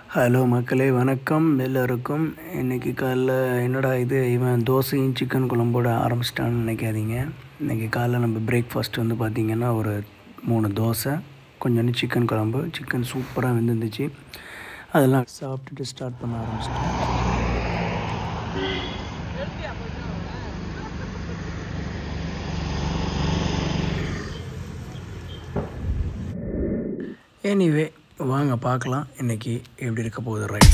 Hello மக்களே வணக்கம் எல்லோருக்கும் இன்றைக்கி காலைல என்னடா இது இவன் தோசையும் சிக்கன் குழம்போட ஆரம்பிச்சிட்டான்னு நினைக்காதீங்க இன்றைக்கி காலைல நம்ம பிரேக்ஃபாஸ்ட் வந்து பார்த்திங்கன்னா ஒரு மூணு தோசை கொஞ்சோண்டு சிக்கன் குழம்பு சிக்கன் சூப்பராக வெந்துருந்துச்சு அதெல்லாம் சாப்பிட்டுட்டு ஸ்டார்ட் பண்ண ஆரம்பிச்சிட்டேன் எனிவே வாங்க பார்க்கலாம் இன்றைக்கி எப்படி இருக்க போகுது ரைட்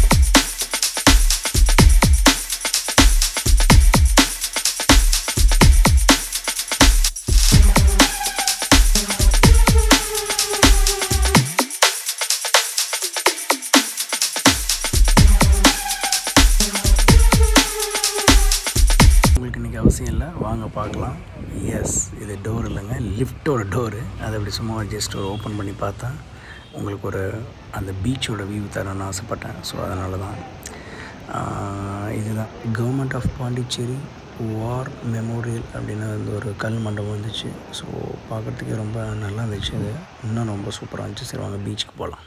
உங்களுக்கு இன்றைக்கி அவசியம் இல்லை வாங்க பார்க்கலாம் எஸ் இது டோர் இல்லைங்க லிஃப்ட்டோட டோரு அதை அப்படி சும்மா ஜஸ்ட் ஒரு ஓப்பன் பண்ணி பார்த்தா உங்களுக்கு ஒரு அந்த பீச்சோட வியூ தரணும்னு ஆசைப்பட்டேன் ஸோ அதனால தான் ஆஹ் இதுதான் government of Pondicherry war memorial அப்படின்னு வந்து ஒரு கல் மண்டபம் வந்துச்சு ஸோ பார்க்குறதுக்கே ரொம்ப நல்லா இருந்துச்சு அது இன்னும் ரொம்ப சூப்பராக இருந்துச்சு சரி வாங்க பீச்சுக்கு போகலாம்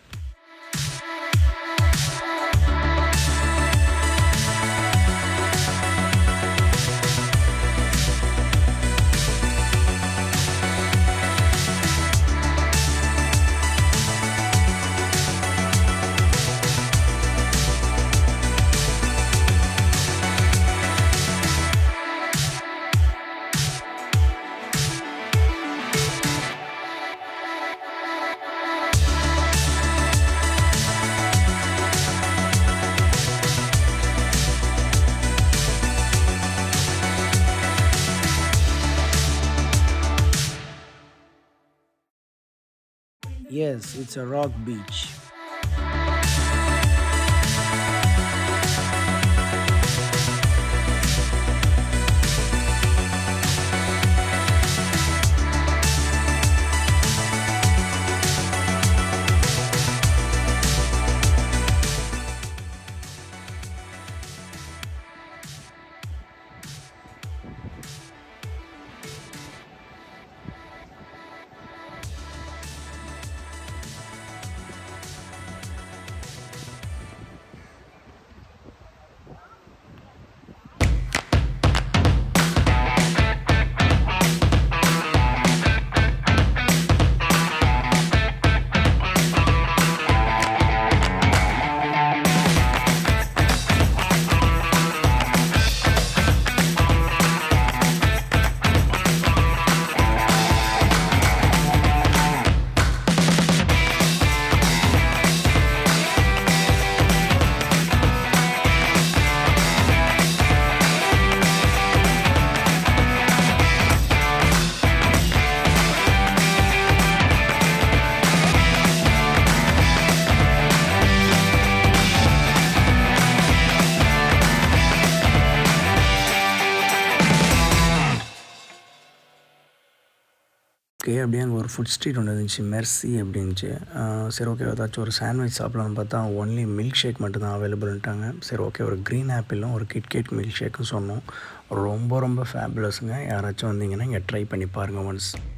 Yes, it's a rock beach. Okay அப்படியே அங்கே ஒரு ஃபுட் ஸ்ட்ரீட் ஒன்று இருந்துச்சு மெர்சி அப்படின்ச்சு ஆஹ் சரி ஓகே ஏதாச்சும் ஒரு சாண்ட்விச் சாப்பிடலாம்னு பார்த்தா ஒன்லி மில்க் ஷேக் மட்டும்தான் அவைலபிள்ட்டாங்க சரி ஓகே ஒரு க்ரீன் ஆப்பிளும் ஒரு கிட்கேட் மில்க் ஷேக்கும் சொன்னோம் ரொம்ப ரொம்ப ஃபேபுலஸுங்க யாராச்சும் வந்தீங்கன்னா இங்கே ட்ரை பண்ணி பாருங்கள் ஒன்ஸ்